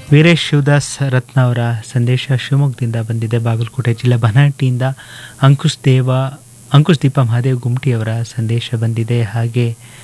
ವೀರೇಶ್ ಶಿವದಾಸ್ ರತ್ನ ಅವರ ಸಂದೇಶ ಶಿವಮೊಗ್ಗದಿಂದ ಬಂದಿದೆ ಬಾಗಲಕೋಟೆ ಜಿಲ್ಲೆ ಬನಹಟ್ಟಿಯಿಂದ ಅಂಕುಶ್ ದೇವ ಅಂಕುಶ್ ದೀಪ ಮಹಾದೇವ್ ಗುಮ್ಟಿ ಅವರ ಸಂದೇಶ ಬಂದಿದೆ ಹಾಗೆ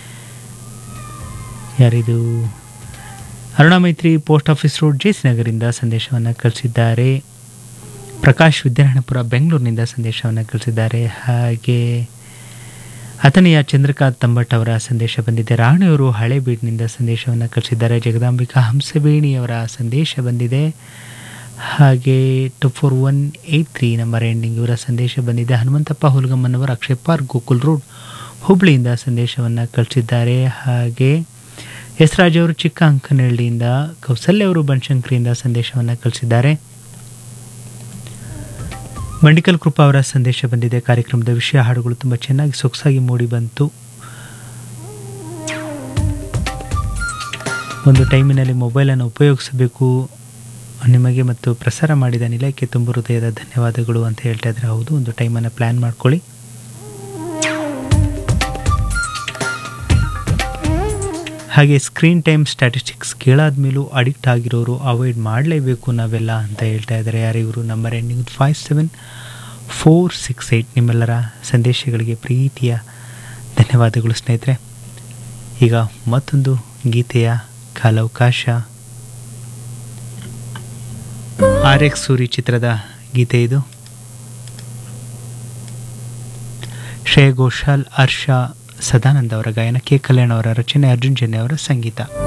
ಯಾರಿದು Aruna Maitri post office road J C ನಗರಿಂದ ಸಂದೇಶವನ್ನು ಕಳಿಸಿದ್ದಾರೆ ಪ್ರಕಾಶ್ ವಿದ್ಯಾರಣ್ಯಪುರ ಬೆಂಗಳೂರಿನಿಂದ ಸಂದೇಶವನ್ನು ಕಳಿಸಿದ್ದಾರೆ ಹಾಗೆ ಅಥಣಿಯ ಚಂದ್ರಕಾಂತ್ ತಂಬಟ್ ಅವರ ಸಂದೇಶ ಬಂದಿದೆ ರಾಣಿಯವರು ಹಳೇಬೀಡಿನಿಂದ ಸಂದೇಶವನ್ನು ಕಳಿಸಿದ್ದಾರೆ ಜಗದಾಂಬಿಕಾ ಹಂಸವೇಣಿಯವರ ಸಂದೇಶ ಬಂದಿದೆ ಹಾಗೆ two four one eight three number ending ಇವರ ಸಂದೇಶ ಬಂದಿದೆ ಹನುಮಂತಪ್ಪ ಹುಲ್ಗಮ್ಮನವರ ಅಕ್ಷಯ್ ಪಾರ್ಕ್ ಗೋಕುಲ್ ರೋಡ್ ಹುಬ್ಳಿಯಿಂದ ಸಂದೇಶವನ್ನು ಕಳಿಸಿದ್ದಾರೆ ಹಾಗೆ ಯಸ್ರಾಜ್ ಅವರು ಚಿಕ್ಕ ಅಂಕನಹಳ್ಳಿಯಿಂದ ಕೌಸಲ್ಯ ಅವರು ಬನಶಂಕರಿಯಿಂದ ಸಂದೇಶವನ್ನು ಕಳಿಸಿದ್ದಾರೆ ಮಂಡಿಕಲ್ ಕೃಪಾ ಅವರ ಸಂದೇಶ ಬಂದಿದೆ ಕಾರ್ಯಕ್ರಮದ ವಿಷಯ ಹಾಡುಗಳು ತುಂಬ ಚೆನ್ನಾಗಿ ಸೊಗಸಾಗಿ ಮೂಡಿ ಬಂತು ಒಂದು ಟೈಮಿನಲ್ಲಿ ಮೊಬೈಲನ್ನು ಉಪಯೋಗಿಸಬೇಕು ನಿಮಗೆ ಮತ್ತು ಪ್ರಸಾರ ಮಾಡಿದ ನಿಲಯಕ್ಕೆ ತುಂಬ ಹೃದಯದ ಧನ್ಯವಾದಗಳು ಅಂತ ಹೇಳ್ತಾ ಇದ್ರೆ ಹೌದು ಒಂದು ಟೈಮನ್ನು ಪ್ಲ್ಯಾನ್ ಮಾಡ್ಕೊಳ್ಳಿ ಹಾಗೆ ಸ್ಕ್ರೀನ್ ಟೈಮ್ ಸ್ಟ್ಯಾಟಿಸ್ಟಿಕ್ಸ್ ಕೇಳಾದ್ಮೇಲೂ ಅಡಿಕ್ಟ್ ಆಗಿರೋರು ಅವಾಯ್ಡ್ ಮಾಡಲೇಬೇಕು ನಾವೆಲ್ಲ ಅಂತ ಹೇಳ್ತಾ ಇದ್ದಾರೆ ಯಾರು ಇವರು number ending five seven four six eight ನಿಮ್ಮೆಲ್ಲರ ಸಂದೇಶಗಳಿಗೆ ಪ್ರೀತಿಯ ಧನ್ಯವಾದಗಳು ಸ್ನೇಹಿತರೆ ಈಗ ಮತ್ತೊಂದು ಗೀತೆಯ ಕಾಲಾವಕಾಶ ಆರ್ ಎಕ್ಸ್ ಸೂರಿ ಚಿತ್ರದ ಗೀತೆ ಇದು ಶ್ರೇಯ ಘೋಷಾಲ್ ಹರ್ಷ ಸದಾನಂದ ಅವರ ಗಾಯನ ಕೆ ಕಲ್ಯಾಣ್ ಅವರ ರಚನೆ ಅರ್ಜುನ್ ಜನ್ಯ ಅವರ ಸಂಗೀತ